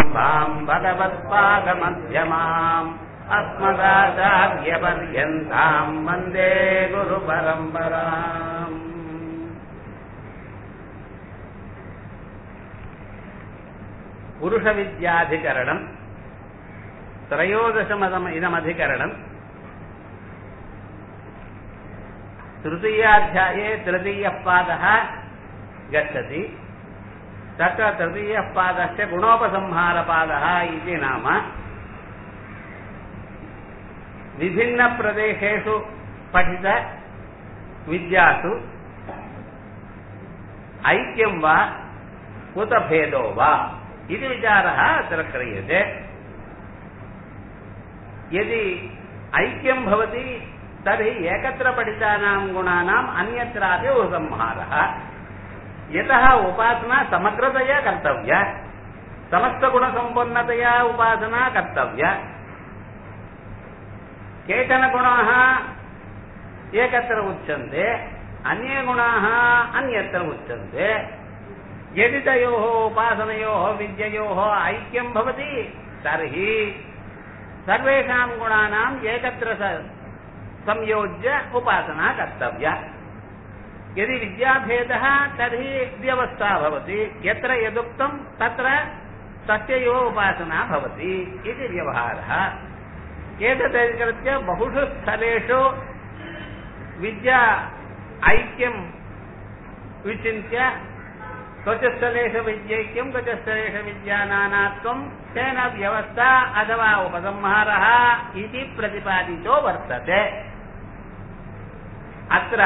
सदाशिवसमारम्भाम् भगवत्पादमध्यमाम् अस्मदाचार्यपर्यन्ताम् वन्दे गुरुपरम्पराम् पुरुषविद्याधिकरणम् त्रयोदशमदम् इदमधिकरणम् तृतीयाध्याये तृतीयः पादः गच्छति तत्र तृतीयः पादस्य गुणोपसंहारपादः इति नाम विभिन्नप्रदेशेषु पठितविद्यासु ऐक्यं वा उत भेदो वा इति विचारः अत्र क्रियते यदि ऐक्यं भवति तर्हि एकत्र पठितानां गुणानाम् अन्यत्रापि उपसंहारः यतः उपासना समग्रतया कर्तव्या समस्तगुणसम्पन्नतया उपासना कर्तव्या केचन गुणाः एकत्र उच्यन्ते अन्ये गुणाः अन्यत्र उच्यन्ते यदि तयोः उपासनयोः विद्ययोः ऐक्यं भवति तर्हि सर्वेषां गुणानाम् एकत्र संयोज्य उपासना कर्तव्या यदि विद्याभेदः तर्हि व्यवस्था भवति यत्र यदुक्तं तत्र तस्य एव उपासना भवति इति व्यवहारः एतदधिकृत्य बहुषु स्थलेषु विद्या ऐक्यं विचिन्त्य क्वचित्स्थलेषु विद्यैक्यं क्वचित्स्थलेषु विद्यानानात्वं तेन व्यवस्था अथवा उपसंहारः इति प्रतिपादितो वर्तते अत्र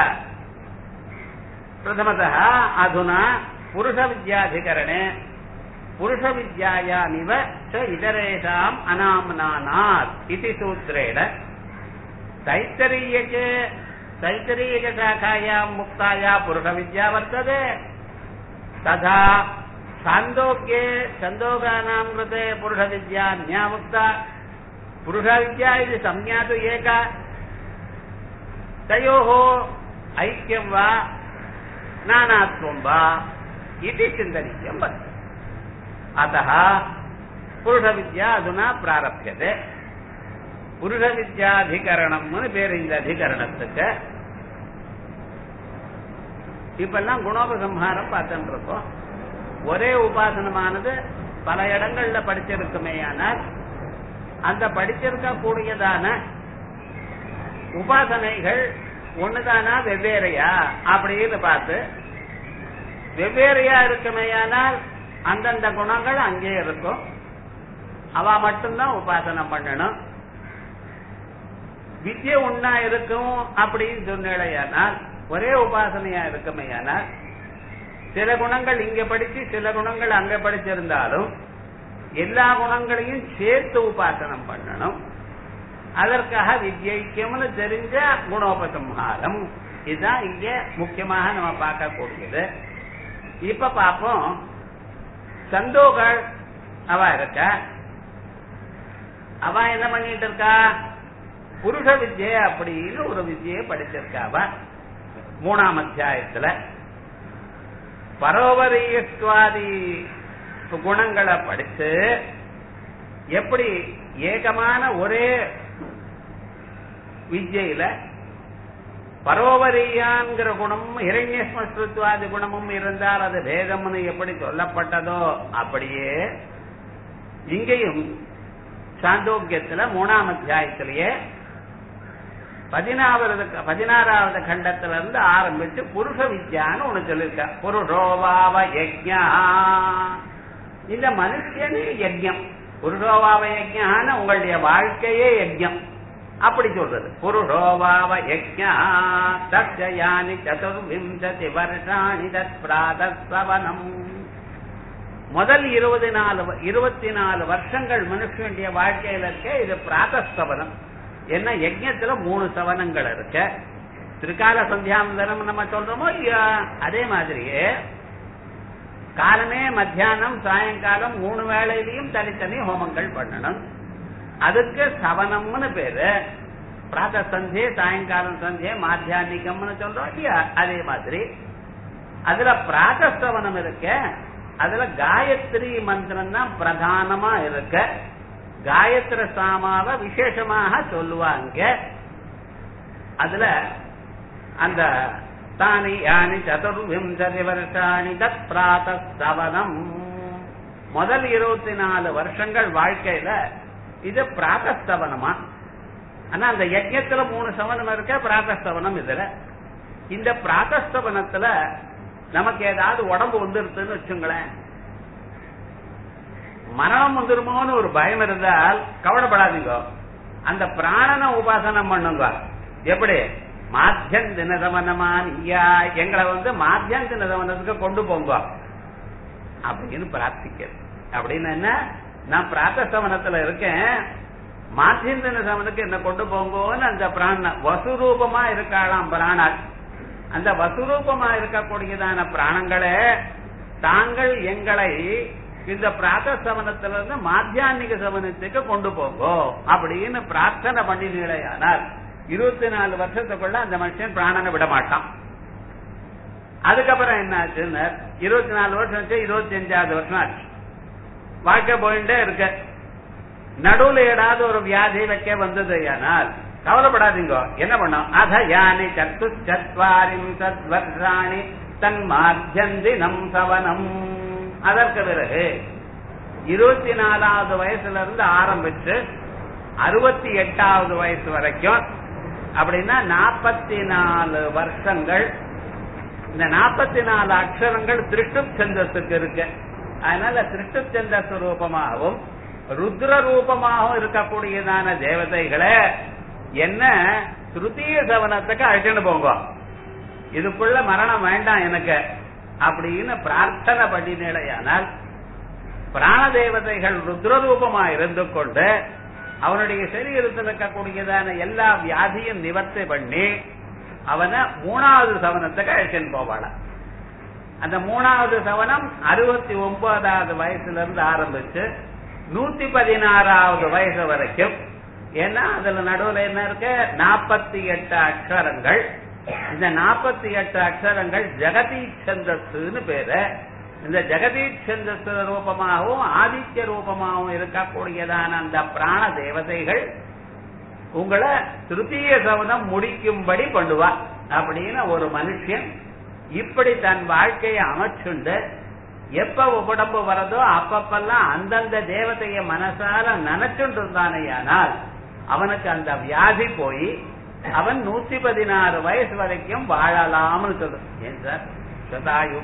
प्रथमतः अधुना पुरुषविद्याधिकरणे पुरुषविद्यायामिव च इतरेषाम् अनाम्नानात् इति सूत्रेण तैत्तरीयके तैत्तरीयकशाखायां मुक्ताया पुरुषविद्या वर्तते तथा छान्दोग्ये छन्दोगानां कृते पुरुषविद्या न्यामुक्ता पुरुषविद्या इति संज्ञा तु एका तयोः ऐक्यं वा नानात्वं वा इति चिन्तनीयं वर्तते अतः पुरुषविद्या अधुना प्रारभ्यते புருஷவித்யாதிகரணம்னு பேர் இந்த அதிகரணத்துக்கு இப்பெல்லாம் குணோபசம்ஹாரம் பார்த்துட்டு இருக்கோம் ஒரே உபாசனமானது பல இடங்கள்ல படிச்சிருக்குமேயானால் அந்த படிச்சிருக்க கூடியதான உபாசனைகள் ஒண்ணுதானா வெவ்வேறையா அப்படின்னு பார்த்து வெவ்வேறையா இருக்குமேயானால் அந்தந்த குணங்கள் அங்கே இருக்கும் அவ மட்டும்தான் உபாசனை பண்ணணும் வித்யை ஒன்னா இருக்கும் அப்படின்னு சொன்னேடையானால் ஒரே உபாசனையா இருக்குமையானால் சில குணங்கள் இங்க படிச்சு சில குணங்கள் அங்க படிச்சிருந்தாலும் எல்லா குணங்களையும் சேர்த்து உபாசனம் பண்ணணும் அதற்காக வித்யைக்கியம்னு தெரிஞ்ச குணோபசம்ஹாரம் இதுதான் இங்க முக்கியமாக நம்ம பார்க்கக்கூடியது இப்ப பார்ப்போம் சந்தோகள் அவ இருக்க அவ என்ன பண்ணிட்டு இருக்கா புருஷ வித்யை அப்படின்னு ஒரு வித்தியை படிச்சிருக்காவ மூணாம் அத்தியாயத்துல பரோவரியத்வாதி குணங்களை படிச்சு எப்படி ஏகமான ஒரே வித்யில பரோவரியான்கிற குணமும் இரண்யஸ்மஸ்ருத்வாதி குணமும் இருந்தால் அது வேதம்னு எப்படி சொல்லப்பட்டதோ அப்படியே இங்கேயும் சாந்தோக்கியத்துல மூணாம் அத்தியாயத்திலேயே பதினாவது பதினாறாவது கண்டத்துல இருந்து ஆரம்பிச்சு புருஷ வித்யான்னு ஒண்ணு சொல்லிருக்க புருஷோவாவ யஜ்யா இந்த மனுஷனே யஜ்யம் புருஷோவாவ யஜ்யான்னு உங்களுடைய வாழ்க்கையே யஜ்யம் அப்படி சொல்றது புருஷோவாவ யஜ்யா தத்யானி சதுர்விம்சதி வருஷாணி தத் பிராதஸ்தவனம் முதல் இருபது நாலு இருபத்தி நாலு வருஷங்கள் மனுஷனுடைய வாழ்க்கையில இருக்க இது பிராதஸ்தவனம் என்ன யஜ்யத்துல மூணு சவனங்கள் இருக்க திரிகால சந்தியாவந்தனம் நம்ம சொல்றோமோ இல்லையா அதே மாதிரியே காலமே மத்தியானம் சாயங்காலம் மூணு வேளையிலையும் தனித்தனி ஹோமங்கள் பண்ணணும் அதுக்கு சவனம்னு பேரு பிராத சந்தியே சாயங்காலம் சந்தியே மாத்தியானிகம்னு சொல்றோம் இல்லையா அதே மாதிரி அதுல பிராதஸ்தவனம் இருக்க அதுல காயத்ரி மந்திரம் தான் பிரதானமா இருக்க காயத்ரி சாமாவை விசேஷமாக சொல்லுவாங்க அதுல அந்த தானி யானி சதுர்விம்சதி வருஷாணி தத் பிராத்தவனம் முதல் இருபத்தி நாலு வருஷங்கள் வாழ்க்கையில இது பிராத்தஸ்தவனமா ஆனா அந்த யஜ்யத்துல மூணு சவனம் இருக்க பிராத்தஸ்தவனம் இதுல இந்த பிராத்தஸ்தவனத்துல நமக்கு ஏதாவது உடம்பு வந்துருதுன்னு வச்சுங்களேன் மரணம் வந்துருமோன்னு ஒரு பயம் இருந்தால் கவலைப்படாதீங்க அந்த பிராணனை உபாசனம் பண்ணுங்க எப்படி மாத்தியம் தினதமனமான் ஐயா எங்களை வந்து மாத்தியம் தினதமனத்துக்கு கொண்டு போங்க அப்படின்னு பிரார்த்திக்கிறது அப்படின்னு என்ன நான் பிராத்தசவனத்துல இருக்கேன் மாத்தியம் தினதமனுக்கு என்ன கொண்டு போங்கன்னு அந்த பிராண வசுரூபமா இருக்காளாம் பிராணாள் அந்த வசுரூபமா இருக்கக்கூடியதான பிராணங்களே தாங்கள் எங்களை இந்த பிராத்த சவனத்திலிருந்து மாத்தியானிக சவனத்துக்கு கொண்டு போங்கோ அப்படின்னு பிரார்த்தனை பண்ணினீங்களேயானால் இருபத்தி நாலு வருஷத்துக்குள்ள அந்த மனுஷன் பிராணனை விட மாட்டான் அதுக்கப்புறம் என்ன ஆச்சுன்னு இருபத்தி நாலு வருஷம் ஆச்சு இருபத்தி அஞ்சாவது வருஷம் ஆச்சு வாழ்க்கை போயிட்டே இருக்க நடுவுல ஏதாவது ஒரு வியாதி வைக்க வந்தது ஆனால் கவலைப்படாதீங்க என்ன பண்ணோம் அத யானி சத்து சத்வாரிம் சத்வர்ஷாணி தன் மாத்தியந்தி நம் சவனம் அதற்கு பிறகு இருபத்தி நாலாவது வயசுல இருந்து ஆரம்பிச்சு அறுபத்தி எட்டாவது வயசு வரைக்கும் அப்படின்னா நாற்பத்தி நாலு வருஷங்கள் இந்த நாற்பத்தி நாலு அக்ஷரங்கள் திருஷ்டு சந்தஸுக்கு இருக்கு அதனால திருஷ்டு சந்தஸ் ரூபமாகவும் ருத்ர ரூபமாகவும் இருக்கக்கூடியதான தேவதைகளை என்ன திருத்தீய சவனத்துக்கு அழைச்சிட்டு போங்க இதுக்குள்ள மரணம் வேண்டாம் எனக்கு அப்படின்னு பிரார்த்தனை பண்ணினேயானால் பிராண தேவதைகள் ருத்ரரூபமா இருந்து கொண்டு அவனுடைய சரீரத்தில் இருக்கக்கூடியதான எல்லா வியாதியும் நிவர்த்தி பண்ணி அவனை மூணாவது சவனத்துக்கு அழைச்சின்னு போவாள அந்த மூணாவது சவனம் அறுபத்தி ஒன்பதாவது வயசுல இருந்து ஆரம்பிச்சு நூத்தி பதினாறாவது வயசு வரைக்கும் ஏன்னா அதுல நடுவுல என்ன இருக்கு நாற்பத்தி எட்டு அக்ஷரங்கள் இந்த நாற்பத்தி எட்டு அக்ஷரங்கள் ஜெகதீ சந்தஸ்ன்னு பேரு இந்த ஜெகதீ சந்தஸ் ரூபமாகவும் ஆதித்ய ரூபமாகவும் இருக்கக்கூடியதான அந்த பிராண தேவதைகள் உங்களை திருத்தீய சவனம் முடிக்கும்படி பண்ணுவா அப்படின்னு ஒரு மனுஷன் இப்படி தன் வாழ்க்கையை அமைச்சுண்டு எப்ப உடம்பு வரதோ அப்பப்பெல்லாம் அந்தந்த தேவதைய மனசால நினைச்சுட்டு இருந்தானேயானால் அவனுக்கு அந்த வியாதி போய் அவன் நூத்தி பதினாறு வயசு வரைக்கும் வாழலாம்னு சொல்றது ஏன் சார் சதாயு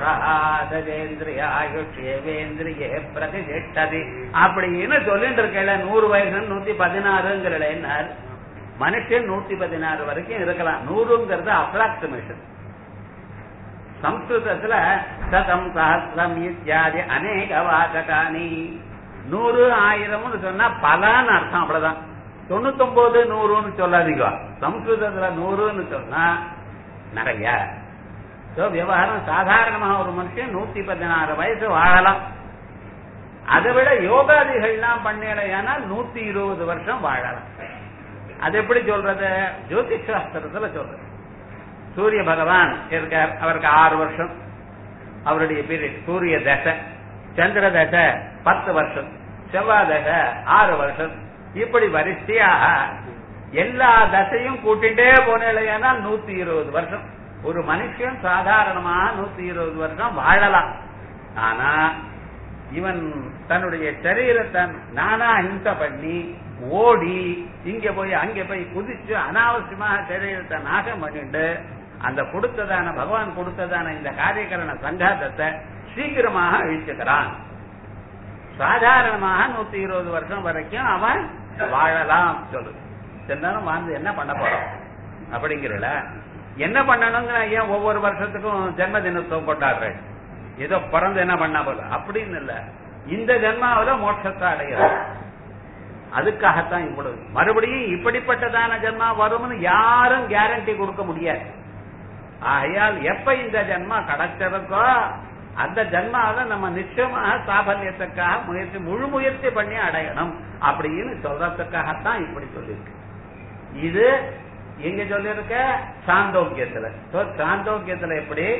புருஷாதேந்திரியாயுஷேவேந்திரியே பிரதிஷ்டதி அப்படின்னு சொல்லிட்டு இருக்கல நூறு வயசு நூத்தி பதினாறுங்கிறல என்ன மனுஷன் நூத்தி பதினாறு வரைக்கும் இருக்கலாம் நூறுங்கிறது அப்ராக்சிமேஷன் சம்ஸ்கிருதத்துல சதம் சஹசிரம் இத்தியாதி அநேக வாசகானி நூறு ஆயிரம்னு சொன்னா பலன்னு அர்த்தம் அவ்வளவுதான் தொண்ணூத்தொன்பது நூறுன்னு சொல்லாதீங்க சம்ஸ்கிருதத்துல நூறுன்னு சொன்னா நிறைய விவகாரம் சாதாரணமாக ஒரு மனுஷன் நூத்தி பதினாறு வயசு வாழலாம் அதை விட யோகாதிகள்லாம் பண்ணலையானால் நூத்தி இருபது வருஷம் வாழலாம் அது எப்படி சொல்றது ஜோதிஷ் சாஸ்திரத்துல சொல்றது சூரிய பகவான் இருக்கார் அவருக்கு ஆறு வருஷம் அவருடைய பீரியட் சூரிய தசை சந்திர தசை பத்து வருஷம் செவ்வாய் தசை ஆறு வருஷம் இப்படி வரிசையாக எல்லா தசையும் கூட்டிட்டே போனேன்னா நூத்தி இருபது வருஷம் ஒரு மனுஷன் சாதாரணமா நூத்தி இருபது வருஷம் வாழலாம் ஆனா இவன் தன்னுடைய சரீரத்தை நானா ஹிம்சை பண்ணி ஓடி இங்க போய் அங்க போய் குதிச்சு அனாவசியமாக சரீரத்தை நாசம் பண்ணிட்டு அந்த கொடுத்ததான பகவான் கொடுத்ததான இந்த காரியகரண சங்காத்தத்தை சீக்கிரமாக அழிச்சுக்கிறான் சாதாரணமாக நூத்தி இருபது வருஷம் வரைக்கும் அவன் வாழலாம் சொல்லு எல்லாரும் வாழ்ந்து என்ன பண்ண போறோம் அப்படிங்கிறல என்ன பண்ணணுங்கிற ஏன் ஒவ்வொரு வருஷத்துக்கும் ஜென்ம தினத்துவம் கொண்டாடுறேன் ஏதோ பிறந்து என்ன பண்ணா போல அப்படின்னு இல்ல இந்த ஜென்மாவில மோட்சத்தை அடைகிறது அதுக்காகத்தான் இவ்வளவு மறுபடியும் இப்படிப்பட்டதான ஜென்மா வரும்னு யாரும் கேரண்டி கொடுக்க முடியாது ஆகையால் எப்ப இந்த ஜென்மா கிடைச்சிருக்கோ அந்த ஜென்மாவை நம்ம நிச்சயமாக சாபல்யத்துக்காக முயற்சி முழு முயற்சி பண்ணி அடையணும் அப்படின்னு சொல்றதுக்காகத்தான் இப்படி சொல்லியிருக்கு இது எங்க சொல்லிருக்க சாந்தோக்கியத்துல சாந்தோக்கியத்துல எப்படி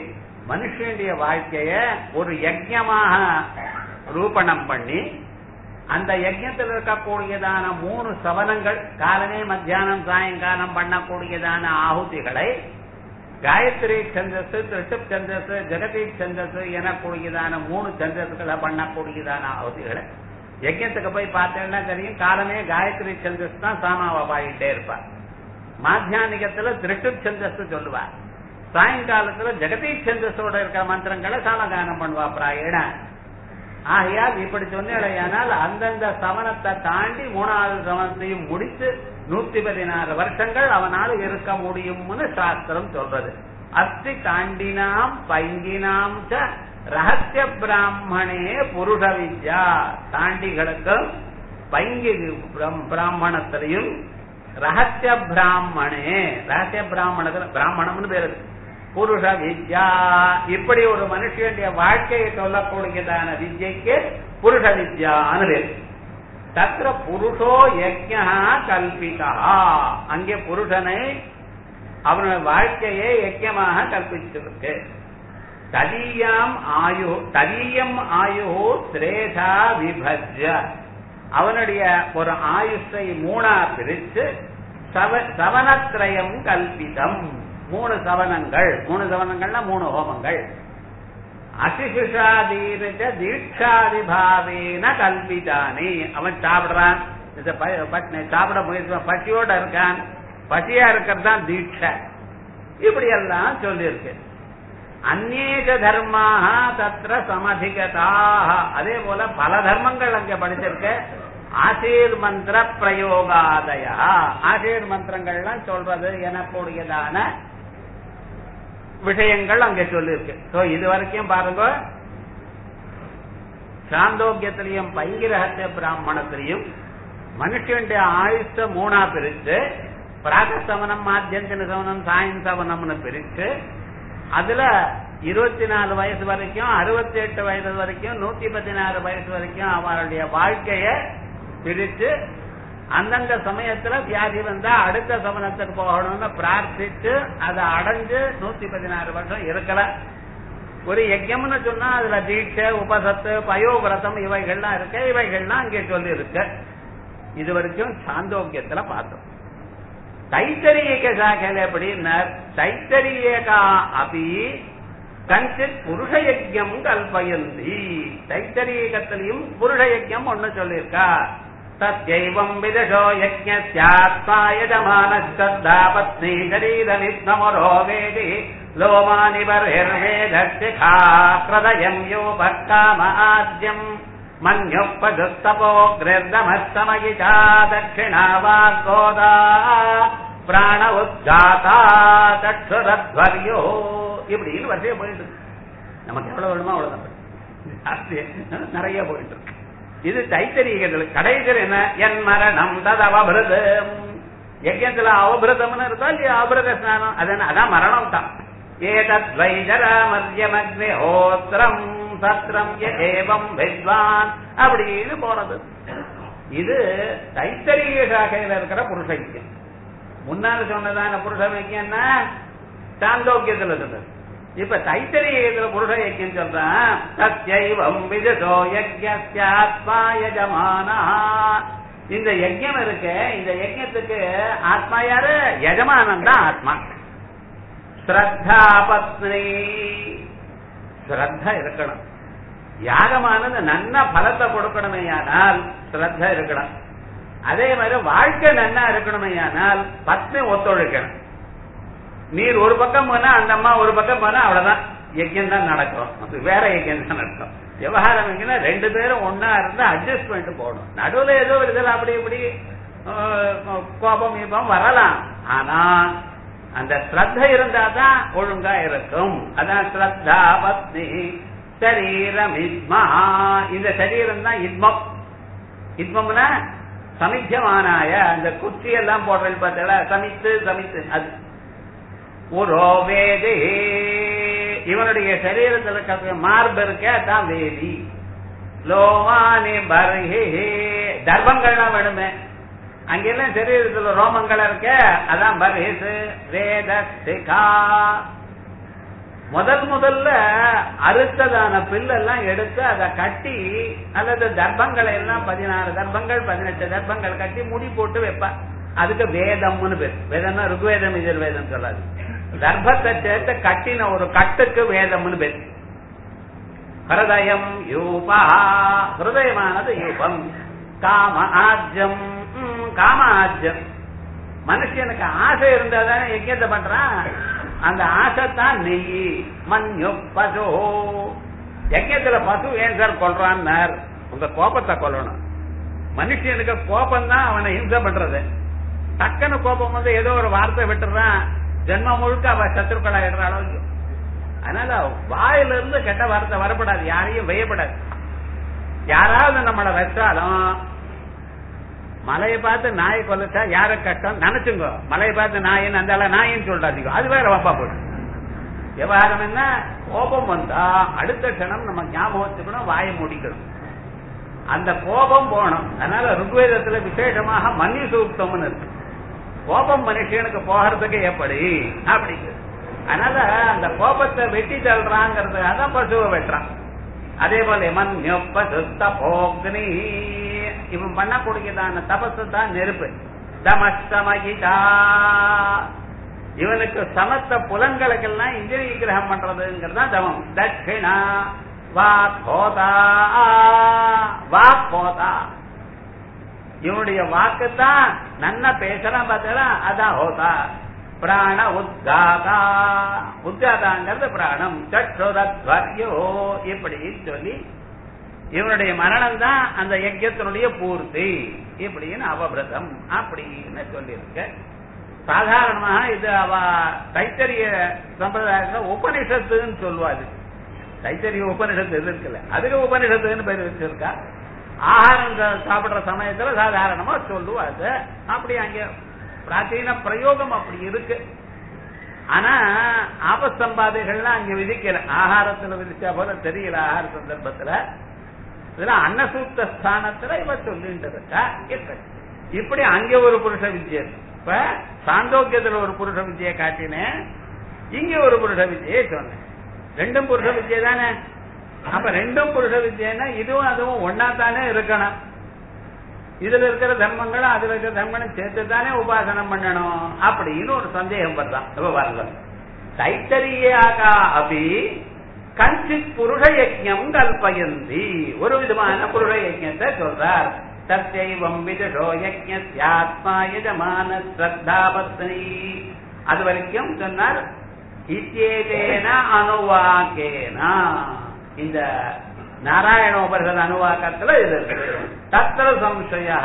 மனுஷனுடைய வாழ்க்கைய ஒரு யஜ்யமாக ரூபணம் பண்ணி அந்த யஜ்யத்தில் இருக்கக்கூடியதான மூணு சவனங்கள் காலமே மத்தியானம் சாயங்காலம் பண்ணக்கூடியதான ஆகுதிகளை காயத்ரி சந்தஸ் திருஷப் சந்தஸ் ஜெகதீப் சந்தஸ் எனக்கூடியதான மூணு சந்தஸ்களை பண்ணக்கூடியதான ஆகுதிகளை யஜ்யத்துக்கு போய் பார்த்தேன்னா தெரியும் காலமே காயத்ரி சந்தஸ் தான் சாமாவா பாடிட்டே இருப்பார் மாத்தியானிகத்துல திருட்டுப் சந்தஸ் சொல்லுவா சாயங்காலத்துல ஜெகதீப் சந்தஸோட இருக்கிற மந்திரங்களை சாமகானம் பண்ணுவா பிராயண ஆகையால் இப்படி சொன்னேனால் அந்தந்த சவனத்தை தாண்டி மூணாவது சவனத்தையும் முடித்து நூத்தி பதினாறு வருஷங்கள் அவனால் இருக்க முடியும்னு சாஸ்திரம் சொல்றது அஸ்தி தாண்டினாம் பைங்கினாம் ச ரகசிய பிராமணே புருஷ வித்யா தாண்டிகளுக்கும் பைங்கி பிராமணத்திலையும் ரகசிய பிராமணே ரகசிய பிராமணத்துல பிராமணம்னு பேரு புருஷ வித்யா இப்படி ஒரு மனுஷனுடைய வாழ்க்கையை சொல்லக்கூடியதான வித்யைக்கு புருஷ வித்யான்னு பேரு தத்திர புருஷோ யஜ்யா கல்பிதா அங்கே புருஷனை அவனுடைய வாழ்க்கையை யஜ்யமாக கல்பிச்சிருக்கு ததீயாம் ஆயு ததீயம் ஆயு திரேதா விபஜ்ய அவனுடைய ஒரு ஆயுஷை மூணா பிரிச்சு சவ சவனத்திரயம் கல்பிதம் மூணு சவனங்கள் மூணு சவனங்கள்னா மூணு ஹோமங்கள் அசிசுஷாதீன தீட்சாதி பாவேன கல்பிதானி அவன் சாப்பிடுறான் சாப்பிட முயற்சி பசியோட இருக்கான் பசியா இருக்கிறது தான் தீட்சை இப்படி எல்லாம் சொல்லியிருக்கு அந்நேக தர்மாக தத்திர சமதிகதாக அதே போல பல தர்மங்கள் அங்க படிச்சிருக்க ஆசீர் மந்திர பிரயோகாதய ஆசீர் மந்திரங்கள்லாம் சொல்றது எனக்கூடியதான விஷயங்கள் அங்க சொல்லியிருக்கு சோ இது வரைக்கும் பாருங்க சாந்தோக்கியத்திலையும் பைங்கிரகத்திய பிராமணத்திலையும் மனுஷனுடைய ஆயுஷ மூணா பிரிச்சு பிராக சவனம் மாத்தியந்தின சவனம் சாயம் சவனம்னு பிரிச்சு அதுல இருபத்தி நாலு வயசு வரைக்கும் அறுபத்தி எட்டு வயசு வரைக்கும் நூத்தி பதினாறு வயசு வரைக்கும் அவருடைய வாழ்க்கைய பிரித்து அந்தந்த சமயத்துல வியாதி வந்தா அடுத்த சமனத்துக்கு போகணும்னு பிரார்த்திச்சு அதை அடைஞ்சு நூத்தி பதினாறு வருஷம் இருக்கல ஒரு யஜ்யம்னு சொன்னா அதுல தீட்சை உபசத்து பயோவிரதம் இவைகள்லாம் இருக்கு இவைகள்லாம் அங்கே சொல்லி இருக்கு இது வரைக்கும் சாந்தோக்கியத்துல பார்த்தோம் தைத்தரியேக சாக்கையில் எப்படின்னா தைத்தரியேகா அபி கஞ்சித் புருஷ யஜ்யம் கல்பயந்தி தைத்தரியகத்திலையும் புருஷ யஜ்யம் ஒண்ணு சொல்லியிருக்கா தத்யைவம் விதசோ யஜ்ஞஸ்யாத்மா யஜமானஸ்தா பத்னி சரீரமித்னமரோ வேதி லோமானி பர்ஹிர்வேதஸ்திகா கிருதயம் யோபக்காம ஆத்யம் மன்யுப்பதுஸ்தபோக்ரிர்தமஸ்தமகிதா தட்சிணா வாக்கோதா பிராண உத்காதா தட்சுரத்வர்யோ இப்படின்னு வரிசையா போயிட்டு இருக்கு நமக்கு எவ்வளவு வேணுமோ அவ்வளவுதான் ஜாஸ்தி நிறைய போயிட்டு இருக்கு இது தைத்தரியர்கள் கடைசியில் என்ன என் மரணம் தது அவபிரதம் யஜ்யத்துல அவபிரதம்னு இருக்கா இல்லையா அவபிரத ஸ்நானம் அது என்ன அதான் மரணம் தான் ஏதத் வைஜராமர்யமக்னிஹோத்திரம் சத்திரம் ஏவம் வித்வான் அப்படின்னு போனது இது தைத்தரிய சாகையில இருக்கிற புருஷ ஐக்கியம் முன்னால சொன்னதான புருஷ ஐக்கியம்னா சாந்தோக்கியத்துல இருந்தது இப்ப தைத்தரியத்துல புருஷ ஐக்கியம் சொல்றான் சத்யைவம் விஜசோ யஜ்யாத்மா யஜமானா இந்த யஜ்யம் இருக்கு இந்த யஜ்யத்துக்கு ஆத்மா யாரு யஜமானன் தான் ஆத்மா ஸ்ரத்தா பத்னி ஸ்ரத்தா இருக்கணும் யாகமானது நன்ன பலத்தை கொடுக்கணுமே ஆனால் ஸ்ரத்தா இருக்கணும் அதே மாதிரி வாழ்க்கை நன்னா இருக்கணுமே ஆனால் பத்னி ஒத்துழைக்கணும் நீர் ஒரு பக்கம் போனா அந்த அம்மா ஒரு பக்கம் போனா அவ்வளவுதான் யஜ்யம் தான் நடக்கும் அது வேற யஜ்யம் தான் நடக்கும் விவகாரம் எங்கன்னா ரெண்டு பேரும் ஒன்னா இருந்தா அட்ஜஸ்ட் பண்ணிட்டு போகணும் நடுவுல ஏதோ ஒரு இதில் அப்படி இப்படி கோபம் ஈபம் வரலாம் ஆனா அந்த ஸ்ரத்த இருந்தா தான் ஒழுங்கா இருக்கும் அதான் ஸ்ரத்தா பத்னி சரீரம் இத்மா இந்த சரீரம் தான் இத்மம் இத்மம்னா சமித்தியமானாய அந்த குச்சி எல்லாம் போடுறது பார்த்தா சமித்து சமித்து அது ஒரு வேதி இவனுடைய சரீரத்தில் இருக்கிற மார்பு இருக்க தான் வேதி லோமானி பர்ஹி தர்மங்கள்லாம் வேணுமே அங்கெல்லாம் சரீரத்தில் ரோமங்கள் இருக்க அதான் பர்ஹிஸ் வேத சிகா முதல் முதல்ல அறுத்ததான பில்லெல்லாம் எடுத்து அதை கட்டி அல்லது தர்ப்பங்களை எல்லாம் பதினாறு தர்ப்பங்கள் பதினெட்டு தர்ப்பங்கள் கட்டி முடி போட்டு வைப்பா அதுக்கு வேதம்னு பேர் வேதம்னா ருக்வேதம் எதிர்வேதம் சொல்லாது தர்ப்பத்தை சேர்த்து கட்டின ஒரு கட்டுக்கு வேதம்னு பேர் ஹிருதயம் யூபா ஹிருதயமானது யூபம் காம ஆஜ்யம் ம், காம ஆஜ்யம் மனுஷனுக்கு ஆசை இருந்தா தானே யஜ்யத்தை பண்றான் அந்த ஆசை தான் நெய் மஞ்சு பசு யஜ்யத்துல பசு ஏன் சார் கொல்றான்னார் உங்க கோபத்தை கொல்லணும் மனுஷனுக்கு கோபம் தான் அவனை ஹிம்சை பண்றது டக்குன்னு கோபம் வந்து ஏதோ ஒரு வார்த்தை விட்டுறான் ஜென்மம் முழுக்க அவ சத்துருக்களாயிடுறாளோ இல்லையோ அதனால வாயில இருந்து கெட்ட வார்த்தை வரப்படாது யாரையும் வெய்யப்படாது யாராவது நம்மளை வச்சாலும் மலையை பார்த்து நாயை கொல்லச்சா யார கஷ்டம் நினைச்சுங்க மலையை பார்த்து நாயின்னு அந்த நாயின்னு சொல்றாதீங்க அது வேற வப்பா போடும் விவகாரம் என்ன கோபம் வந்தா அடுத்த க்ஷணம் நம்ம ஞாபகம் வச்சுக்கணும் வாயை முடிக்கணும் அந்த கோபம் போகணும் அதனால ருக்வேதத்துல விசேஷமாக மன்னி சூக்தம்னு இருக்கு கோபம் மனுஷனுக்கு போகிறதுக்கு எப்படி அப்படிங்கிறது அதனால அந்த கோபத்தை வெட்டி தள்ளுறாங்கிறதுக்காக தான் பசுவை வெட்டுறான் அதே போல மன்யொப்பசுத்தபோக்னி இவன் பண்ணக்கூடியதான தபசு தான் நெருப்பு தமஸ்தமகிதா இவனுக்கு சமத்த புலன்களுக்கெல்லாம் இந்திரிய கிரகம் பண்றதுங்கிறது தான் தமம் தட்சிணா வாக்கோதா வாக்கோதா இவனுடைய வாக்குத்தான் நன்னா பேசுறான் பார்த்தா அதான் ஹோதா பிராண உத்காதா உத்காதாங்கிறது பிராணம் சற்றுரத்வர்யோ இப்படி சொல்லி இவனுடைய மரணம் தான் அந்த யஜ்யத்தினுடைய பூர்த்தி இப்படின்னு அவபிரதம் அப்படின்னு சொல்லியிருக்க சாதாரணமாக இது அவ தைத்தரிய சம்பிரதாயத்துல உபனிஷத்துன்னு சொல்லுவாரு தைத்தரிய உபனிஷத்து எது இருக்குல்ல அதுக்கு உபனிஷத்துன்னு பேர் வச்சிருக்கா ஆகாரம் சா- சாப்பிடுற சமயத்துல சாதாரணமா சொல்லுவாங்க அப்படி அங்க பிராச்சீன பிரயோகம் அப்படி இருக்கு ஆனா ஆபசம்பாதைகள்லாம் அங்க விதிக்கல ஆகாரத்துல விதிச்சா போல தெரியல ஆகார சந்தர்ப்பத்துல இதுல அன்னசூக்த ஸ்தானத்துல இவ சொல்லிட்டு இருக்கா இருக்கட்டும். இப்படி அங்க ஒரு புருஷ வித்யை இருக்கு. இப்ப சாந்தோக்கியத்துல ஒரு புருஷ வித்யை காட்டினேன் இங்க ஒரு புருஷ வித்யை சொன்னேன் ரெண்டும் புருஷ வித்யை தானே அப்ப ரெண்டும் புருஷ வித்யன்னா இதுவும் அதுவும் ஒன்னா தானே இருக்கணும் இதுல இருக்கிற தர்மங்களும் அதுல இருக்கிற தர்மங்களும் சேர்த்து தானே உபாசனம் பண்ணணும் அப்படின்னு ஒரு சந்தேகம் வருதான் இப்ப பாருங்க தைத்தரியாகா அபி கஞ்சித் புருஷ யஜ்ஞம் கல்பயந்தி ஒரு விதமான புருஷ யஜ்ஞத்தை சொல்றார் தத்தைவம் விதுஷோ யஜ்ஞாத்மா யஜமான ஸ்ரத்தா பத்னி அது வரைக்கும் சொன்னார் இத்தியேதேன அனுவாக்கேனா இந்த நாராயண உபரிஷத் அனுவாக்கத்துல இது இருக்கு தத்திர சம்சய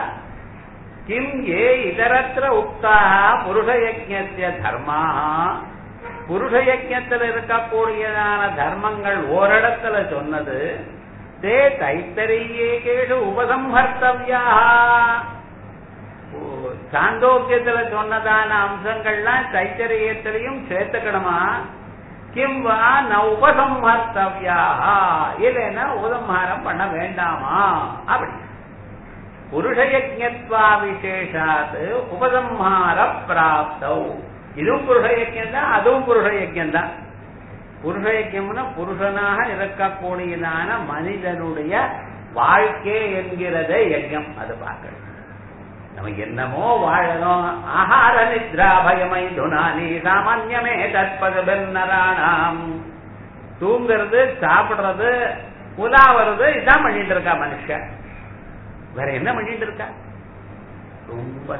கிம் ஏ இதரத்திர உக்தா புருஷ யஜ்ஞஸ்ய தர்மாக புருஷ யஜ்ஞத்தில் இருக்கக்கூடியதான தர்மங்கள் ஓரிடத்துல சொன்னது தே தைத்தரியேகேஷு உபசம்ஹர்த்தவியா சாந்தோக்கியத்துல சொன்னதான அம்சங்கள்லாம் தைத்தரியத்திலையும் சேர்த்துக்கணுமா கிம் வா ந உபசம்ஹர்த்தவியா இல்லைன்னா உபசம்ஹாரம் பண்ண வேண்டாமா அப்படி புருஷயஜத்வா விசேஷாத் உபசம்ஹார பிராப்தௌ இதுவும் புருஷயஜம் தான் அதுவும் புருஷயஜம் தான் புருஷயஜம்னா புருஷனாக இருக்கக்கூடியதான மனிதனுடைய வாழ்க்கை என்கிறதே யஜ்யம் அது பார்க்கணும் நம்ம என்னமோ வாழணும் ஆகார நித்ரா பயமை துனானி சாமான்யமே தற்பது பெண்ணராணாம் தூங்குறது சாப்பிடுறது உலாவது இதான் பண்ணிட்டு இருக்கா மனுஷன் வேற என்ன பண்ணிட்டு இருக்கா ரொம்ப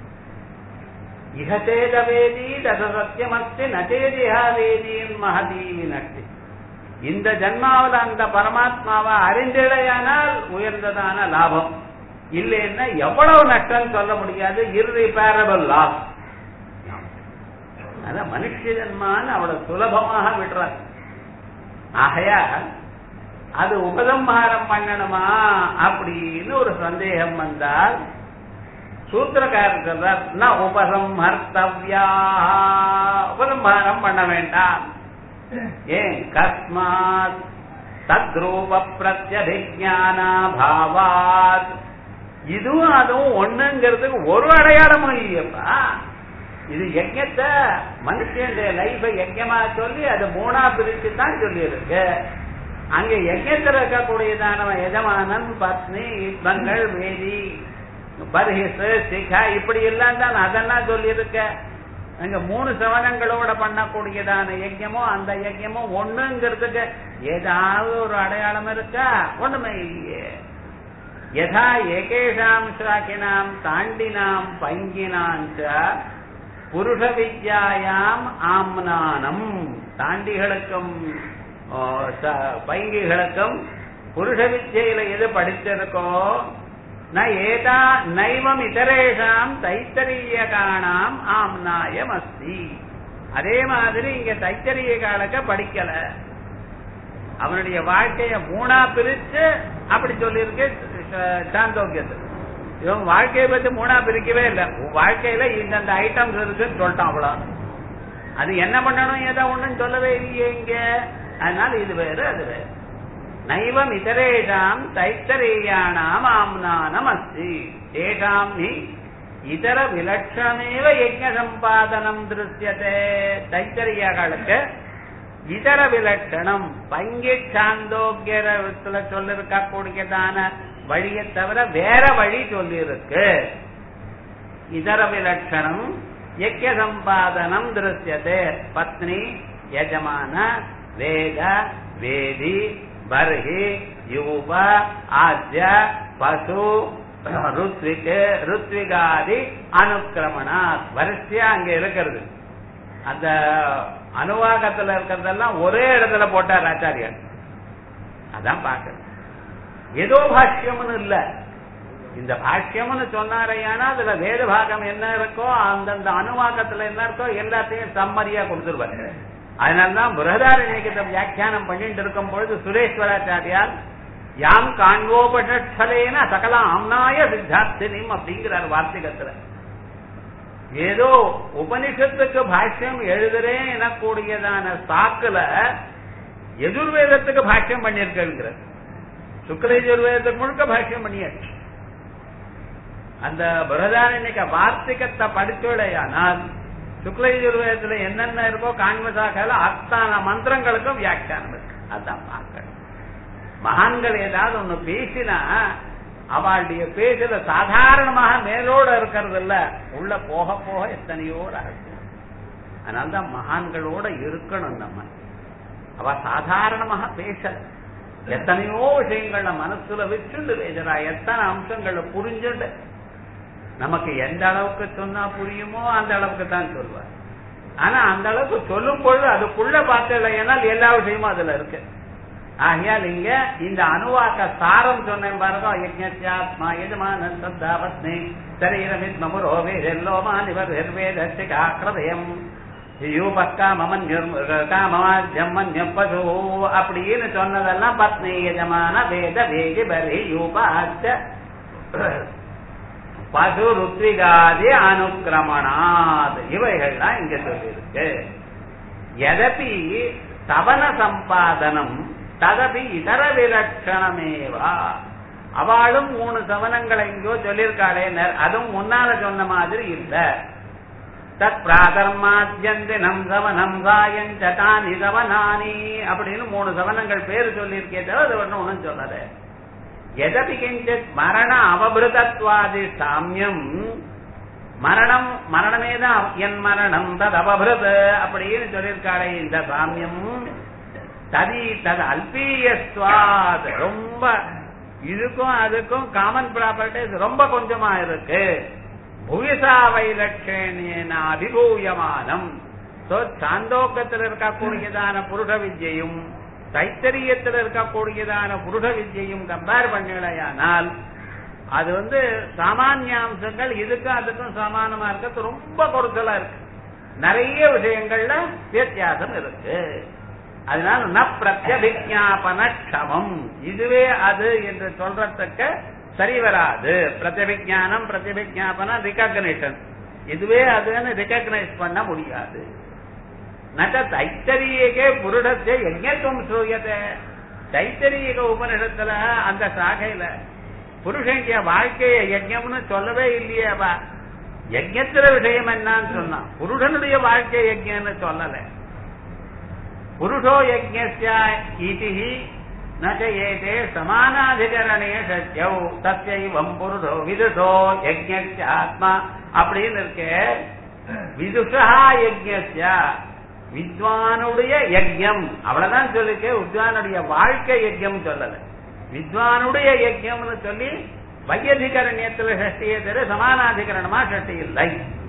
இகதேத வேதி தச சத்தியமஸ்தி நதேதிஹா வேதியின் மகதீவி நட்டி இந்த ஜன்மாவில் அந்த பரமாத்மாவை அறிந்திடையானால் உயர்ந்ததான லாபம் இல்லைன்னா எவ்வளவு நஷ்டம் சொல்ல முடியாது இர்ரிப்பேரபிள் லாஸ் அதான் மனுஷ ஜன்மான்னு அவ்வளவு சுலபமாக விடுறார் ஆகையா அது உபசம்ஹாரம் பண்ணணுமா அப்படின்னு ஒரு சந்தேகம் வந்தால் சூத்திரக்காரர் சொல்றார் ந உபசம்ஹர்த்தவ்யா உபசம்ஹாரம் பண்ண வேண்டாம் ஏன் கஸ்மாத் தத்ரூப பிரத்யபிஜானா பாவாத் இதுவும் அதுவும் ஒண்ணுங்கிறதுக்கு ஒரு அடையாளமும் இல்லையப்பா இது யஜ்யத்தை மனுஷனுடைய லைஃபை யஜ்யமா சொல்லி அது மூணா பிரிச்சு தான் சொல்லி இருக்கு அங்க யஜ்யத்தில் இருக்கக்கூடியதான எஜமானன் பத்னி இன்பங்கள் வேதி பர்ஹிஸ் சிகா இப்படி எல்லாம் தான் அதெல்லாம் சொல்லி இருக்க அங்க மூணு சவனங்களோட பண்ணக்கூடியதான யஜ்யமோ அந்த யஜ்யமோ ஒண்ணுங்கிறதுக்கு ஏதாவது ஒரு அடையாளம் இருக்கா ஒண்ணுமே இல்லையே யதா ஏகேஷாம் சாக்கினாம் தாண்டினாம் பங்கினாஞ்ச புருஷ வித்யாயாம் ஆம்னானம் தாண்டிகளுக்கும் ஓ, ச- பைங்கிகளுக்கும் புருஷ வித்யில எது படிச்சிருக்கோ ந ஏதா நைவம் இதரேஷாம் தைத்தரியகானாம் ஆம்னாயம் அஸ்தி அதே மாதிரி இங்க தைத்தரியகாலக்க படிக்கல அவனுடைய வாழ்க்கைய மூணா பிரிச்சு அப்படி சொல்லியிருக்கு ச- சாந்தோக்கியத்தில் இவன் வாழ்க்கையை பத்தி மூணா பிரிக்கவே இல்லை உன் வாழ்க்கையில இந்தந்த ஐட்டம்ஸ் இருக்குன்னு சொல்லிட்டான் அவ்வளவு அது என்ன பண்ணணும் ஏதோ ஒண்ணும் சொல்லவே இல்லையே இங்க அதனால இது வேறு அது வேறு நைவம் இதரேஷாம் தைத்தரேயானாம் ஆம்னானம் அஸ்தி தேஷாம் ஹி இதர விலட்சணமேவ யஜ்ஞ சம்பாதனம் திருஷ்யதே தைத்தரியாக்களுக்கு இதர விலட்சணம் பங்கி சாந்தோக்கியத்துல சொல்லிருக்கக்கூடியதான வழியை தவிர வேற வழி சொல்லியிருக்கு இதர விலட்சணம் யஜ்ய சம்பாதனம் திருஷ்யதே பத்னி யஜமான வேத வேதி பர்ஹி யூப ஆத்ய பசு ருத்விக்கு ருத்விகாதி அனுக்கிரமணா வரிசையா அங்க இருக்கிறது அந்த அனுவாகத்துல இருக்கிறதெல்லாம் ஒரே இடத்துல போட்டார் ஆச்சாரியர் அதான் பார்க்கணும் ஏதோ பாஷ்யம்னு இல்ல இந்த பாஷ்யம்னு சொன்னாரையானா அதுல வேத பாகம் என்ன இருக்கோ அந்தந்த அனுவாக்கத்துல என்ன இருக்கோ எல்லாத்தையும் சம்மரியா கொடுத்துருவாரு அதனாலதான் பிரகதாரண்யத்தை வியாக்கியானம் பண்ணிட்டு இருக்கும் பொழுது சுரேஸ்வராச்சாரியார் யாம் காண்போபஷலேன சகல ஆம்னாய சித்தார்த்தினிம் அப்படிங்கிறார் வார்த்திகத்துல ஏதோ உபனிஷத்துக்கு பாஷ்யம் எழுதுறேன் எனக்கூடியதான சாக்குல எதிர்வேதத்துக்கு பாஷ்யம் பண்ணியிருக்கிறார் சுக்ரயஜுர்வேதத்துக்கு முழுக்க பாஷ்யம் பண்ணியாச்சு அந்த பிரதாரண்யக்க வார்த்திகத்தை படிச்சோடையானால் சுக்லயஜுர்வேதத்துல என்னென்ன இருக்கோ காண்மசாக்கால அத்தான மந்திரங்களுக்கும் வியாக்கியானம் இருக்கு அதான் பார்க்கணும் மகான்கள் ஏதாவது ஒண்ணு பேசினா அவளுடைய பேச்சுல சாதாரணமாக மேலோட இருக்கிறது இல்ல உள்ள போக போக எத்தனையோ ரகசியம் அதனால்தான் மகான்களோட இருக்கணும் நம்ம அவ சாதாரணமாக பேசல எத்தனையோ விஷயங்கள மனசுல வச்சுண்டு பேசுறா எத்தனை அம்சங்களை புரிஞ்சுண்டு நமக்கு எந்த அளவுக்கு சொன்னா புரியுமோ அந்த அளவுக்கு தான் சொல்வார் ஆனா அந்த அளவுக்கு சொல்லும் பொழுது அதுக்குள்ள பார்த்தல ஏன்னால் எல்லா விஷயமும் அதுல இருக்கு ஆகையால் இங்க இந்த அணுவாக்க சாரம் சொன்னேன் பாருங்க யஜ்ஞாத்மா எஜமான சத்தாபத்னி சரீரமித் மமுரோ வேதெல்லோமா நிவர் நிர்வேதா கிருதயம் பசு அப்படின்னு சொன்னதெல்லாம் பத்னி எஜமான வேத வேதி பரி யூபாச்ச பசு ருத்விகாதி அனுக்கிரமணாத் இவைகள்லாம் இங்க சொல்லியிருக்கு எதபி தவன சம்பாதனம் ததபி இதர விலட்சணமேவா அவளும் மூணு சவனங்களை எங்கோ சொல்லியிருக்காளே அதுவும் முன்னால சொன்ன மாதிரி இல்ல தத் பிராதர்மாத்தியந்தினம் சவனம் சாயஞ்சதானி சவனானி அப்படின்னு மூணு சவனங்கள் பேரு சொல்லியிருக்கே தவிர அது ஒன்றும் ஒன்றும் சொல்லல எதபி கிஞ்சித் மரண அவபிருதத்வாதி சாமியம் மரணம் மரணமே தான் என் மரணம் தது அபபிருத் அப்படின்னு சொல்லியிருக்காளே இந்த சாமியம் ததி தது அல்பீயஸ்வாத் ரொம்ப இதுக்கும் அதுக்கும் காமன் ப்ராப்பர்ட்டிஸ் ரொம்ப கொஞ்சமா இருக்கு புவிசா வைலட்சேன அபிபூயமானம் சோ சாந்தோக்கத்தில் இருக்கக்கூடியதான புருஷ வித்யையும் தைத்தரியத்தில் இருக்கக்கூடியதான புருஷ வித்யையும் கம்பேர் பண்ணலையானால் அது வந்து சாமானியாம்சங்கள் இதுக்கும் அதுக்கும் சமானமா இருக்கிறது ரொம்ப குறைச்சலா இருக்கு நிறைய விஷயங்கள்ல வித்தியாசம் இருக்கு அதனால ந பிரத்யபிஜாபன க்ஷமம் இதுவே அது என்று சொல்றதுக்கு சரி வராது பிரத்யபிஜானம் பிரத்யபிஜாபன ரிகக்னிஷன் இதுவே அதுன்னு ரிகக்னைஸ் பண்ண முடியாது நட்ட தைத்தரியகே புருடத்தை யஜ்யத்துவம் சூயத்தை தைத்தரியக உபனிஷத்துல அந்த சாகையில புருஷனுடைய வாழ்க்கைய யஜ்யம்னு சொல்லவே இல்லையேவா யஜ்யத்துல விஷயம் என்னன்னு சொன்னான் புருஷனுடைய வாழ்க்கை யஜ்யம்னு சொல்லல புருஷோ யஜ்யஸ்ய இதிஹி நச்ச ஏதே சமானாதிகரணே சத்யௌ தத்யைவம் புருஷோ விதுஷோ யஜ்யஸ்ய ஆத்மா அப்படின்னு இருக்கு விதுஷா யஜ்யஸ்ய வித்வானுடைய யஜ்யம் அவ்வளவுதான் சொல்லிருக்கு வித்வானுடைய வாழ்க்கை யஜ்யம் சொல்லல வித்வானுடைய யஜ்யம்னு சொல்லி வையதிகரண்யத்துல ஷஷ்டியே தவிர சமானாதிகரணமா ஷஷ்டி இல்லை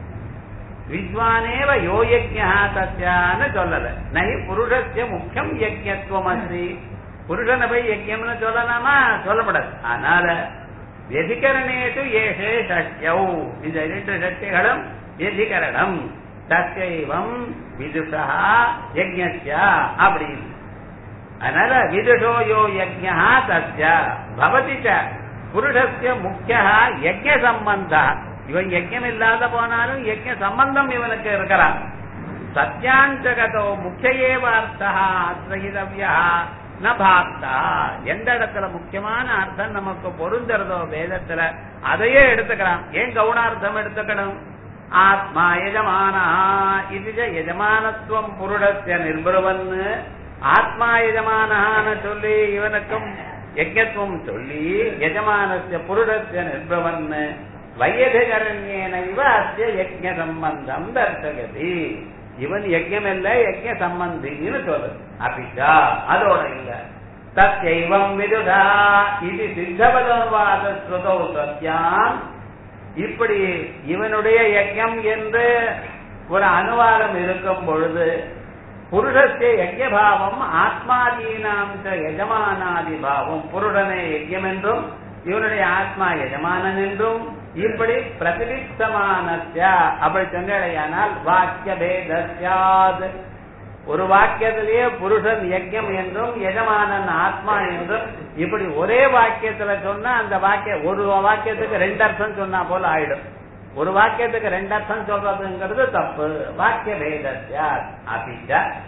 வித்வானேவ யோ யஜ்யா தத்யான்னு சொல்லல நை புருஷஸ்ய முக்கியம் யஜ்யத்துவம் அஸ்தி புருஷனை போய் யஜ்யம்னு சொல்லலாமா சொல்லப்படாது அதனால வெதிகரணேஷு ஏஷே ஷஷ்யௌ இந்த இரண்டு ஷஷ்டிகளும் வெதிகரணம் தத்தைவம் விதுஷா யஜ்ஞா அப்படின்னு அதனால விதுஷோ யோ யஜ்ஞா தஸ்ய பவதி ச புருஷஸ்ய முக்கிய யஜ்ஞ சம்பந்த இவன் யஜ்ஞம் இல்லாத போனாலும் யஜ்ஞ சம்பந்தம் இவனுக்கு இருக்கிறான் சத்யாஞ்சகதோ முக்கிய அர்த்தா ஆசிரயிதவியா ந பாக்தா எந்த இடத்துல முக்கியமான அர்த்தம் நமக்கு பொருந்துறதோ வேதத்துல அதையே எடுத்துக்கலாம் ஏன் கவுனார்த்தம் எடுத்துக்கணும் ஆத்மா எஜமானா இது எஜமானத்துவம் புருடஸ்ய நிர்புருவன் ஆத்மா எஜமானஹான்னு சொல்லி இவனுக்கும் யஜ்யத்துவம் சொல்லி எஜமானஸ்ய புருடஸ்ய நிர்பவன் வையதிகரண்யேன இவ அஸ்ய யஜ்ய சம்பந்தம் தர்சகதி இவன் யஜ்யம் இல்ல யஜ்ய சம்பந்தின்னு சொல்றது அபிஷா அதோட இல்ல தத்தைவம் விதுடா இது சித்தபதவாத ஸ்ருதோ சத்யாம் இப்படி இவனுடைய யஜ்யம் என்று ஒரு அனுவாதம் இருக்கும் பொழுது புருஷஸ்ய யஜ்யபாவம் ஆத்மாதீனாம் எஜமானாதி பாவம் புருடனே யஜ்யம் என்றும் இவனுடைய ஆத்மா எஜமானன் என்றும் இப்படி பிரதிபித்தமானஸ்ய அப்படி சொன்னால் வாக்கிய பேதஸ்யாது ஒரு வாக்கியத்திலேயே புருஷன் யஜ்யம் என்றும் எஜமானன் ஆத்மா என்றும் இப்படி ஒரே வாக்கியத்துல சொன்னா அந்த வாக்கிய ஒரு வாக்கியத்துக்கு ரெண்டு அர்த்தம் சொன்னா போல ஆயிடும் ஒரு வாக்கியத்துக்கு ரெண்டு அர்த்தம் சொல்றதுங்கிறது தப்பு வாக்கிய பேதஸ்யா அபிச்ச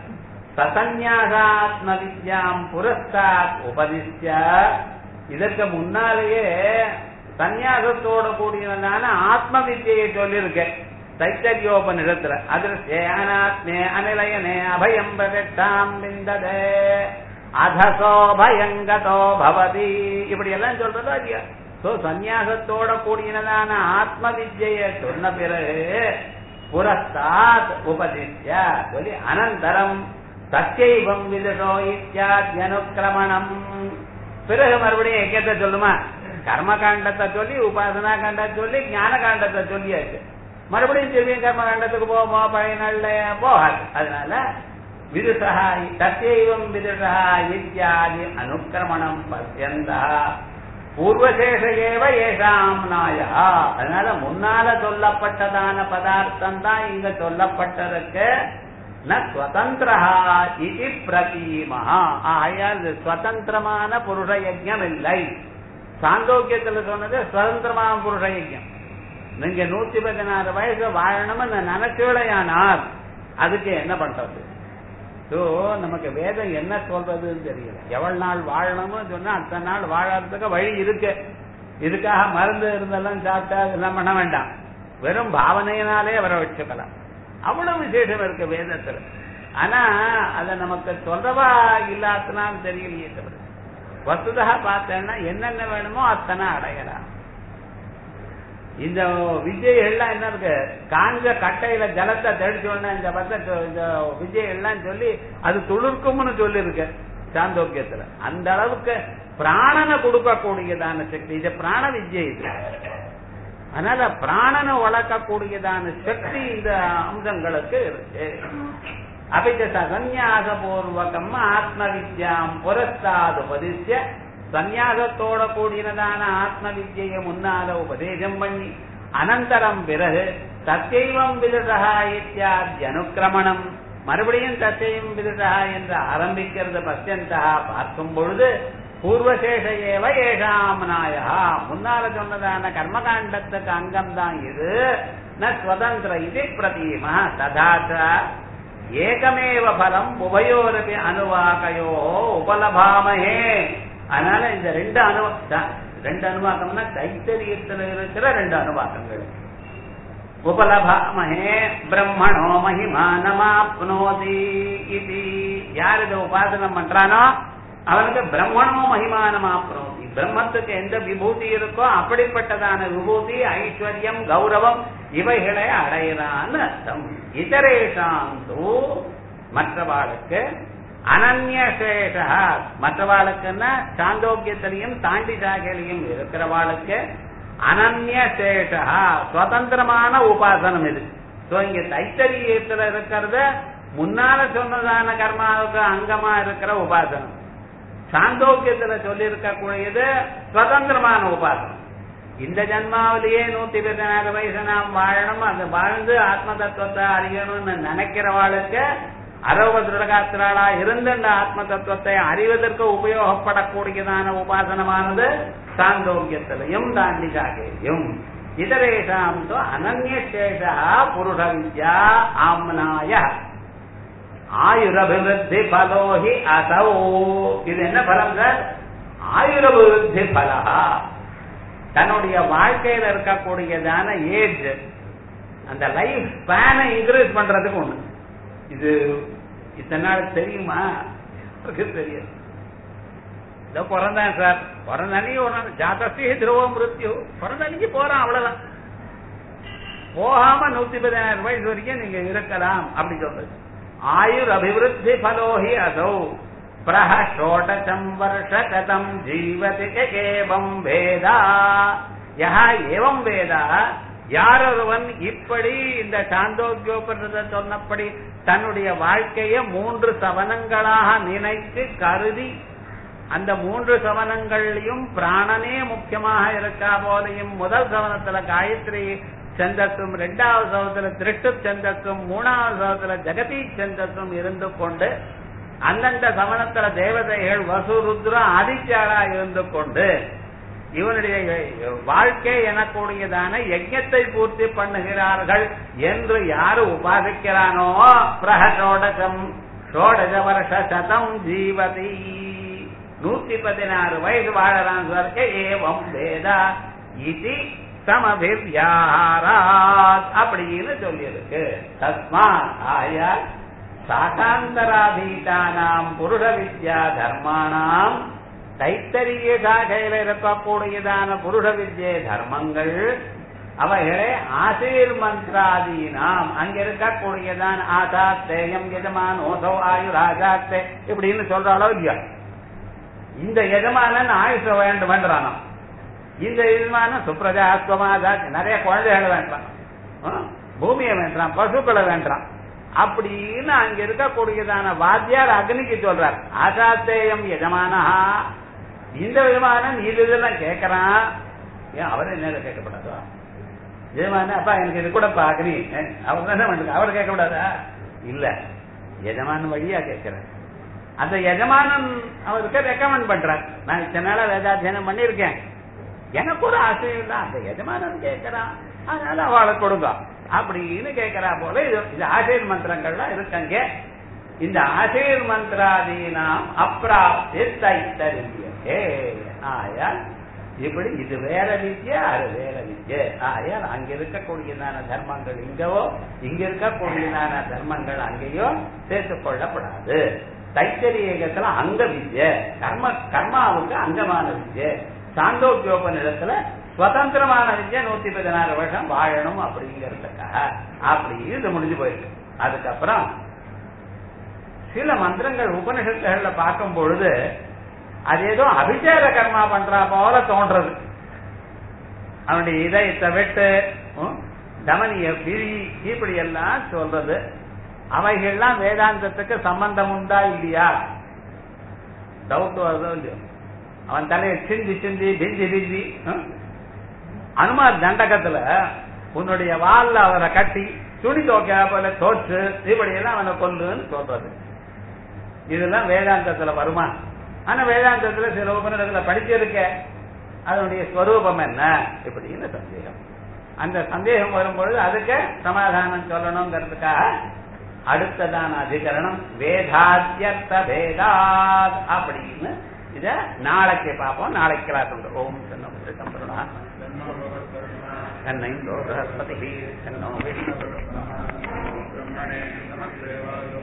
சசன்யாசாத்ம வித்யாம் புரஸ்தாத் உபதிஷ்ய இதற்கு முன்னாலேயே சந்நியாசத்தோட கூடியவனான ஆத்ம வித்தியை சொல்லியிருக்கேன் தைத்தரியோபனிடத்துல அதிர்ஷ்டே அனிலயனே அபயம் பிரதாம் விந்ததே அதசோ பயங்கதோ பவதி இப்படி எல்லாம் சொல்றதோ இல்லையா சோ சந்நியாசத்தோட கூடியதான ஆத்ம வித்யை சொன்ன பிறகு புரஸ்தாத் உபதிஷ்ய சொல்லி அனந்தரம் சத்தியைவம் விதுஷோ இத்தியாத்யனுக்கிரமணம் பிறகு மறுபடியும் எக்கத்தை சொல்லுமா கர்ம காண்டத்தை சொல்லி உபாசனா காண்டத்தை சொல்லி ஞான காண்டத்தை சொல்லியாச்சு மறுபடியும் திரும்பியும் கர்ம காண்டத்துக்கு போவோமா பழைய நாள்ல போகாது அதனால விதுஷா சத்தியைவம் விதுஷா இத்தியாதி அனுக்கிரமணம் பசியந்தா பூர்வசேஷ ஏவ ஏஷாம் நாயா அதனால முன்னால சொல்லப்பட்டதான பதார்த்தம் தான் இங்க சொல்லப்பட்டதுக்கு ந ஸ்வதந்திரா இது பிரதீமஹா ஆகையால் ஸ்வதந்திரமான புருஷ யஜ்யம் இல்லை சாந்தோக்கியத்துல சொன்னது சுதந்திரமான புருஷ யஜ்யம் நீங்க நூத்தி பதினாறு வயசு வாழணும்னு நினைச்சுடையானால் அதுக்கு என்ன பண்றது ஸோ நமக்கு வேதம் என்ன சொல்றதுன்னு தெரியல எவ்வளவு நாள் வாழணும்னு சொன்னா அத்தனை நாள் வாழறதுக்கு வழி இருக்கு இதுக்காக மருந்து இருந்தெல்லாம் சாப்பிட்டா இதெல்லாம் பண்ண வேண்டாம் வெறும் பாவனையினாலே அவரை வச்சுக்கலாம் அவ்வளவு விசேஷம் இருக்கு வேதத்துல ஆனா அத நமக்கு சொல்றவா இல்லாதனாலும் தெரியலையே தவிர வசுதா பார்த்தேன்னா என்னென்ன வேணுமோ அத்தனை அடையலாம் இந்த விஜயெல்லாம் என்ன இருக்கு காஞ்ச கட்டையில ஜலத்தை தெளிச்ச உடனே இந்த பத்த இந்த விஜயெல்லாம் சொல்லி அது துளிர்க்கும்னு சொல்லி இருக்கு சாந்தோக்கியத்துல அந்த அளவுக்கு பிராணனை கொடுக்கக்கூடியதான சக்தி இது பிராண வித்யை இது அதனால பிராணனை வளர்க்கக்கூடியதான சக்தி இந்த அம்சங்களுக்கு இருக்கு அபிச்ச சன்னியாச பூர்வகம் ஆத்ம வித்யாம் புரஸ்தாது உபதிஷ்ய சந்நியாசத்தோட கூடினதான ஆத்ம வித்யை முன்னால உபதேசம் பண்ணி அனந்தரம் பிறகு தத்தைவம் விதுஷா இத்தியாதி அனுக்கிரமணம் மறுபடியும் தத்தையும் விதுஷா என்று ஆரம்பிக்கிறது பசியந்தா பார்க்கும் பொழுது பூர்வசேஷ ஏவ ஏஷாம் நாயா முன்னால சொன்னதான கர்மகாண்டத்துக்கு அங்கம் தான் இது ந ஸ்வதந்திர இது பிரதீமா ததாச்ச ஏகமேவ பலம் உபயோரபி அணுவாக்கையோ உபலபாமஹே அதனால இந்த ரெண்டு அணு ரெண்டு அணுவாக்கம்னா தைத்தரியத்தில் இருக்கிற ரெண்டு அணுவாக்கங்கள் உபலபாமஹே பிரம்மணோ மகிமானமாப்னோதி இது யார் இதை உபாசனம் பண்றானோ அவனுக்கு பிரம்மணோ மகிமானமாப்னோதி பிரம்மத்துக்கு எந்த விபூதி இருக்கோ அப்படிப்பட்டதான விபூதி ஐஸ்வர்யம் கௌரவம் இவைகளை அடையலான்னு அர்த்தம் இதரேஷாந்து மற்றவாளுக்கு அனன்யசேஷ மற்றவாளுக்குன்னா சாந்தோக்கியத்திலையும் தாண்டி சாகையிலையும் இருக்கிறவாளுக்கு அனன்யசேஷா சுதந்திரமான உபாசனம் இது சோ இங்க தைத்தரியத்துல இருக்கிறத முன்னால சொன்னதான கர்மாவுக்கு அங்கமா இருக்கிற உபாசனம் சாந்தோக்கியத்துல சொல்லி இருக்கக்கூடியது சுதந்திரமான உபாசனம் இந்த ஜன்மாவிலேயே நூத்தி பதினாறு வயசு நாம் வாழணும் அந்த வாழ்ந்து ஆத்ம தத்துவத்தை அறியணும்னு நினைக்கிறவாளுக்கு அறுபது திருடகாத்திராளா இருந்த அந்த ஆத்ம தத்துவத்தை அறிவதற்கு உபயோகப்படக்கூடியதான உபாசனமானது சாந்தோக்கியத்திலையும் தாண்டி சாகையும் இதரேஷாம் தோ அனன்யசேஷா புருஷ வித்யா ஆம்னாய ஆயுரபிவிருத்தி பலோஹி அசௌ இது என்ன பலம் சார் ஆயுரபிவிருத்தி பலா தன்னுடைய வாழ்க்கையில இருக்கக்கூடியதான ஏஜ் அந்த லைஃப் ஸ்பேனை இன்க்ரீஸ் பண்றதுக்கு ஒண்ணு இது இத்தனை நாள் தெரியுமா தெரியும் இதோ பிறந்தேன் சார் பிறந்தனைக்கு ஒரு நாள் ஜாதஸ்தி துருவ மிருத்யு பிறந்தனைக்கு போறான் அவ்வளவுதான் போகாம நூத்தி பதினாயிரம் வயசு வரைக்கும் நீங்க இருக்கலாம் அப்படி சொல்றது ஆயுர் அபிவிருத்தி பலோஹி அதோ பிரஹ ஷோடசம் வருஷ கதம் ஜீவதி ஏவம் வேதா யா ஏவம் வேதா யாரொருவன் இப்படி இந்த சாந்தோக்கியோபனிஷத்தை சொன்னபடி தன்னுடைய வாழ்க்கையை மூன்று சவனங்களாக நினைத்து கருதி அந்த மூன்று சவனங்களையும் பிராணனே முக்கியமாக இருக்கா போலையும் முதல் சவனத்துல காயத்ரி சந்தத்தும் இரண்டாவது சவத்துல திருட்டு சந்தத்தும் மூணாவது சவத்துல ஜெகதி சந்தத்தும் இருந்து கொண்டு அந்தந்த சவனத்துல தேவதைகள் வசு ருத்ரம் ஆதித்யாரா இருந்து கொண்டு இவனுடைய வாழ்க்கை எனக்கூடியதான யஜ்யத்தை பூர்த்தி பண்ணுகிறார்கள் என்று யாரு உபாசிக்கிறானோ பிரகடோடகம் ஷோடஜ வருஷ சதம் ஜீவதி நூத்தி பதினாறு வயசு வாழறான் சொல்ல ஏவம் வேதா இது சமபிவியாராத் அப்படின்னு சொல்லியிருக்கு தஸ்மா ஆயா சாகாந்தராதீதானாம் புருஷ வித்யா தர்மானாம் தைத்தரிய சாகையில இருக்கக்கூடியதான புருஷ வித்யை தர்மங்கள் அவைகளே ஆசீர் மந்திராதீனாம் அங்க இருக்கக்கூடியதான் ஆசாத்தேயம் எஜமான் ஓசோ ஆயு ராஜாத்தே இப்படின்னு சொல்றாளோ இல்லையா இந்த எஜமானன் ஆயுஷ வேண்டும் என்றானோ இந்த எஜமான சுப்ரஜாஸ்வமாதா நிறைய குழந்தைகளை வேண்டாம் பூமியை வேண்டாம் பசுக்களை வேண்டாம் அப்படின்னு அங்க இருக்கக்கூடியதான வாத்தியார் அக்னிக்கு சொல்றார் ஆசாத்தேயம் எஜமானா இந்த விமானம் இது இதெல்லாம் கேட்கறான் ஏன் அவர் என்ன கேட்கப்படாதா எஜமான அப்பா எனக்கு இது கூட அக்னி அவர் என்ன பண்ணுங்க அவர் கேட்கக்கூடாதா இல்ல எஜமான வழியா கேட்கிறேன் அந்த எஜமானன் அவருக்கு ரெக்கமெண்ட் பண்றார் நான் இத்தனை நாளா வேதாத்தியனம் பண்ணிருக்கேன் எனக்கு ஒரு ஆசையும் இல்லை அந்த எஜமானன் கேட்கிறான் அதனால அவளை கொடுங்க அப்படின்னு கேட்கிறா போல இது இது ஆசீர் மந்திரங்கள்லாம் இருக்கங்க இந்த ஆசீர் மந்திராதீனாம் அப்பிராப்தி தைத்தறிவியே ஆயால் இப்படி இது வேற வித்யா அது வேற வித்யை ஆயால் அங்க இருக்கக்கூடியதான தர்மங்கள் இங்கவோ இங்க இருக்கக்கூடியதான தர்மங்கள் அங்கேயோ சேர்த்துக் கொள்ளப்படாது தைத்தரியத்துல அங்க வித்யை கர்ம கர்மாவுக்கு அங்கமான வித்யை சாந்தோக்கியோபனிடத்துல சுதந்திரமான வித்யா நூத்தி பதினாறு வருஷம் வாழணும் அப்படிங்கறதுக்காக அப்படி இது முடிஞ்சு போயிருக்கு அதுக்கப்புறம் சில மந்திரங்கள் உபனிஷத்துகள்ல பார்க்கும் பொழுது அது ஏதோ அபிஷேக கர்மா பண்றா போல தோன்றது அவனுடைய இதயத்தை வெட்டு தமனிய பிரி இப்படி எல்லாம் சொல்றது அவைகள்லாம் வேதாந்தத்துக்கு சம்பந்தம் உண்டா இல்லையா டவுட் வருதோ இல்லையோ அவன் தலையை சிந்தி சிந்தி பிஞ்சி பிஞ்சி அனுமார் தண்டகத்துல உன்னுடைய வால்ல அவரை கட்டி துணி தோக்க போல தோற்று இப்படி எல்லாம் அவனை கொல்லுன்னு சொல்றது இதெல்லாம் வேதாந்தத்துல வருமா ஆனா வேதாந்தத்துல சில உபநிடத்துல படிச்சிருக்க அதனுடைய ஸ்வரூபம் என்ன இப்படின்னு சந்தேகம் அந்த சந்தேகம் வரும்பொழுது அதுக்கு சமாதானம் சொல்லணுங்கிறதுக்காக அடுத்ததான அதிகரணம் வேதாத்தியர்த்த வேதாத் அப்படின்னு இத நாளைக்கு பார்ப்போம் நாளைக்கு கிளாஸ் உண்டு ஓம் சன்னம் தன்னை பிரகஸ்பதி தன்னோ விஷ்ணு ब्रह्मणे नमः